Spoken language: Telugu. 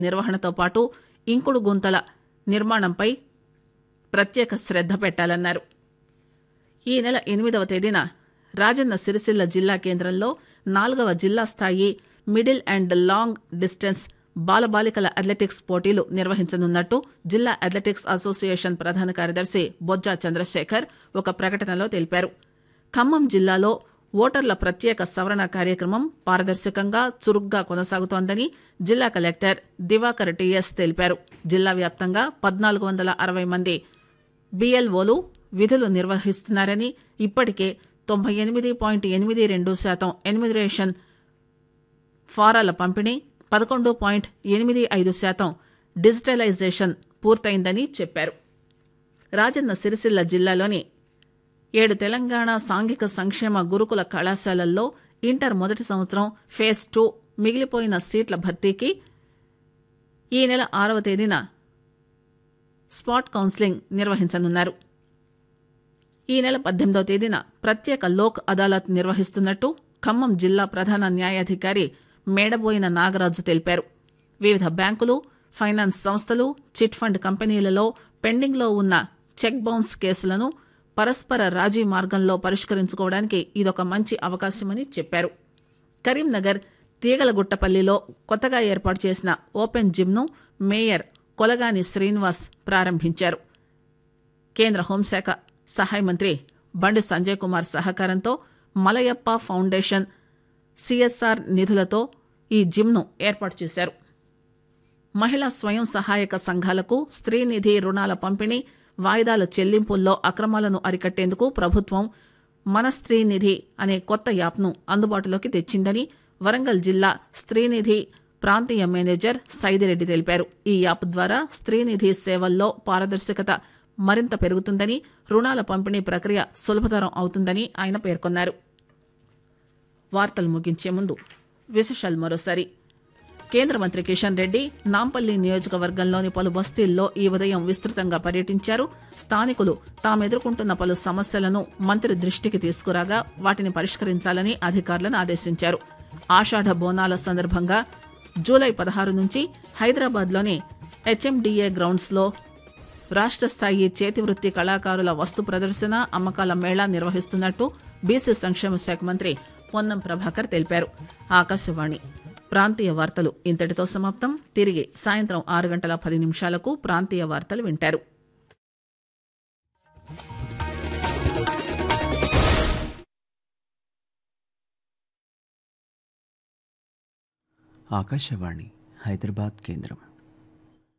నిర్వహణతో పాటు ఇంకుడు గుంతల నిర్మాణంపై ప్రత్యేక శ్రద్ద పెట్టాలన్నారు ఈ నెల ఎనిమిదవ తేదీన రాజన్న సిరిసిల్ల జిల్లా కేంద్రంలో నాలుగవ జిల్లా స్థాయి మిడిల్ అండ్ లాంగ్ డిస్టెన్స్ బాలబాలికల అథ్లెటిక్స్ పోటీలు నిర్వహించనున్నట్టు జిల్లా అథ్లెటిక్స్ అసోసియేషన్ ప్రధాన కార్యదర్శి బొజ్జా చంద్రశేఖర్ ఒక ప్రకటనలో తెలిపారు ఖమ్మం జిల్లాలో ఓటర్ల ప్రత్యేక సవరణ కార్యక్రమం పారదర్శకంగా చురుగ్గా కొనసాగుతోందని జిల్లా కలెక్టర్ దివాకర్ టీఎస్ తెలిపారు జిల్లా వ్యాప్తంగా పద్నాలుగు వందల అరవై మంది బీఎల్ఓలు విధులు నిర్వహిస్తున్నారని ఇప్పటికే తొంభై ఎనిమిది పాయింట్ ఎనిమిది రెండు శాతం ఎన్యుమిరేషన్ ఫారాల పంపిణీ పదకొండు పాయింట్ ఎనిమిది ఐదు శాతం డిజిటలైజేషన్ పూర్తయిందని చెప్పారు రాజన్న సిరిసిల్ల జిల్లాలోని ఏడు తెలంగాణ సాంఘిక సంక్షేమ గురుకుల కళాశాలల్లో ఇంటర్ మొదటి సంవత్సరం ఫేజ్ టూ మిగిలిపోయిన సీట్ల భర్తీకి ఈ నెల ఆరవ తేదీన స్పాట్ కౌన్సిలింగ్ నిర్వహించనున్నారు ఈ నెల పద్దెనిమిదవ తేదీన ప్రత్యేక లోక్ అదాలత్ నిర్వహిస్తున్నట్టు ఖమ్మం జిల్లా ప్రధాన న్యాయాధికారి మేడబోయిన నాగరాజు తెలిపారు వివిధ బ్యాంకులు ఫైనాన్స్ సంస్థలు చిట్ ఫండ్ కంపెనీలలో పెండింగ్లో ఉన్న చెక్ బౌన్స్ కేసులను పరస్పర రాజీ మార్గంలో పరిష్కరించుకోవడానికి ఇదొక మంచి అవకాశమని చెప్పారు కరీంనగర్ తీగలగుట్టపల్లిలో కొత్తగా ఏర్పాటు చేసిన ఓపెన్ జిమ్ను మేయర్ కొలగాని శ్రీనివాస్ ప్రారంభించారు కేంద్ర హోంశాఖ సహాయ మంత్రి బండి సంజయ్ కుమార్ సహకారంతో మలయప్ప ఫౌండేషన్ సిఎస్ఆర్ నిధులతో ఈ జిమ్ను ఏర్పాటు చేశారు మహిళా స్వయం సహాయక సంఘాలకు స్త్రీనిధి రుణాల పంపిణీ వాయిదాల చెల్లింపుల్లో అక్రమాలను అరికట్టేందుకు ప్రభుత్వం మన స్త్రీనిధి అనే కొత్త యాప్ను అందుబాటులోకి తెచ్చిందని వరంగల్ జిల్లా స్త్రీనిధి ప్రాంతీయ మేనేజర్ సైదిరెడ్డి తెలిపారు ఈ యాప్ ద్వారా స్త్రీనిధి సేవల్లో పారదర్శకత మరింత పెరుగుతుందని రుణాల పంపిణీ ప్రక్రియ సులభతరం అవుతుందని ఆయన పేర్కొన్నారు వార్తలు ముగించే ముందు విశేషాలు మరోసారి కేంద్ర మంత్రి కిషన్ రెడ్డి నాంపల్లి నియోజకవర్గంలోని పలు బస్తీల్లో ఈ ఉదయం విస్తృతంగా పర్యటించారు స్థానికులు తాము ఎదుర్కొంటున్న పలు సమస్యలను మంత్రి దృష్టికి తీసుకురాగా వాటిని పరిష్కరించాలని అధికారులను ఆదేశించారు ఆషాఢ బోనాల సందర్భంగా జూలై పదహారు నుంచి హైదరాబాద్లోని హెచ్ఎండిఏ గ్రౌండ్స్లో రాష్ట్ర స్థాయి చేతివృత్తి కళాకారుల వస్తు ప్రదర్శన అమ్మకాల మేళా నిర్వహిస్తున్నట్టు బీసీ సంక్షేమ శాఖ మంత్రి పొన్నం ప్రభాకర్ తెలిపారు ఆకాశవాణి ప్రాంతీయ వార్తలు ఇంతటితో సమాప్తం తిరిగి సాయంత్రం ఆరు గంటల పది నిమిషాలకు ప్రాంతీయ వార్తలు వింటారు ఆకాశవాణి హైదరాబాద్ కేంద్రం